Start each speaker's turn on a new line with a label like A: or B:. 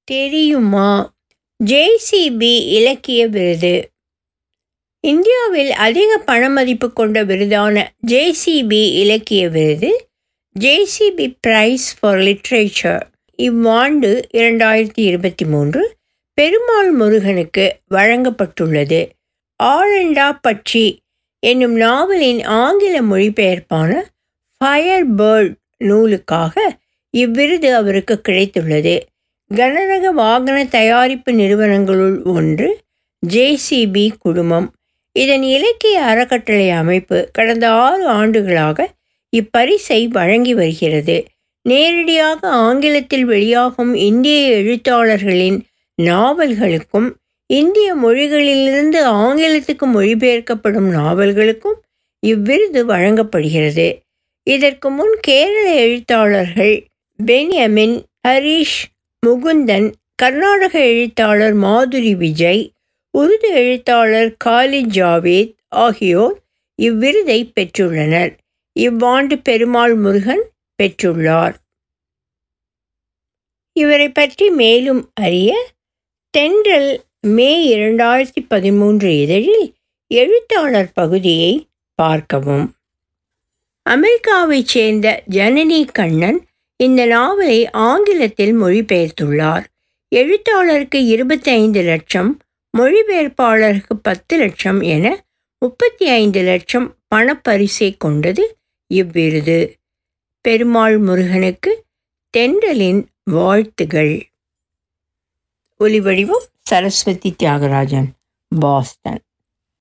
A: தெரியுமா ஜேசிபி இலக்கிய விருது இந்தியாவில் அதிக பணமதிப்பு கொண்ட விருதான ஜேசிபி இலக்கிய விருது ஜேசிபி பிரைஸ் ஃபார் லிட்ரேச்சர் இவ்வாண்டு இரண்டாயிரத்தி இருபத்தி மூன்று பெருமாள் முருகனுக்கு வழங்கப்பட்டுள்ளது ஆழண்டா பட்சி என்னும் நாவலின் ஆங்கில மொழிபெயர்ப்பான ஃபயர் பேர்ட் நூலுக்காக இவ்விருது அவருக்கு கிடைத்துள்ளது கனரக வாகன தயாரிப்பு நிறுவனங்களுள் ஒன்று ஜேசிபி குழுமம் இதன் இலக்கிய அறக்கட்டளை அமைப்பு கடந்த ஆறு ஆண்டுகளாக இப்பரிசை வழங்கி வருகிறது நேரடியாக ஆங்கிலத்தில் வெளியாகும் இந்திய எழுத்தாளர்களின் நாவல்களுக்கும் இந்திய மொழிகளிலிருந்து ஆங்கிலத்துக்கு மொழிபெயர்க்கப்படும் நாவல்களுக்கும் இவ்விருது வழங்கப்படுகிறது இதற்கு முன் கேரள எழுத்தாளர்கள் பென்யமின் ஹரீஷ் முகுந்தன் கர்நாடக எழுத்தாளர் மாதுரி விஜய் உருது எழுத்தாளர் காலித் ஜாவேத் ஆகியோர் இவ்விருதை பெற்றுள்ளனர் இவ்வாண்டு பெருமாள் முருகன் பெற்றுள்ளார் இவரை பற்றி மேலும் அறிய தென்றல் மே இரண்டாயிரத்தி பதிமூன்று இதழில் எழுத்தாளர் பகுதியை பார்க்கவும் அமெரிக்காவைச் சேர்ந்த ஜனனி கண்ணன் இந்த நாவலை ஆங்கிலத்தில் மொழிபெயர்த்துள்ளார் எழுத்தாளருக்கு இருபத்தி ஐந்து லட்சம் மொழிபெயர்ப்பாளருக்கு பத்து லட்சம் என முப்பத்தி ஐந்து லட்சம் பணப்பரிசை கொண்டது இவ்விருது பெருமாள் முருகனுக்கு தென்றலின் வாழ்த்துகள் ஒலிவடிவம் சரஸ்வதி தியாகராஜன் பாஸ்டன்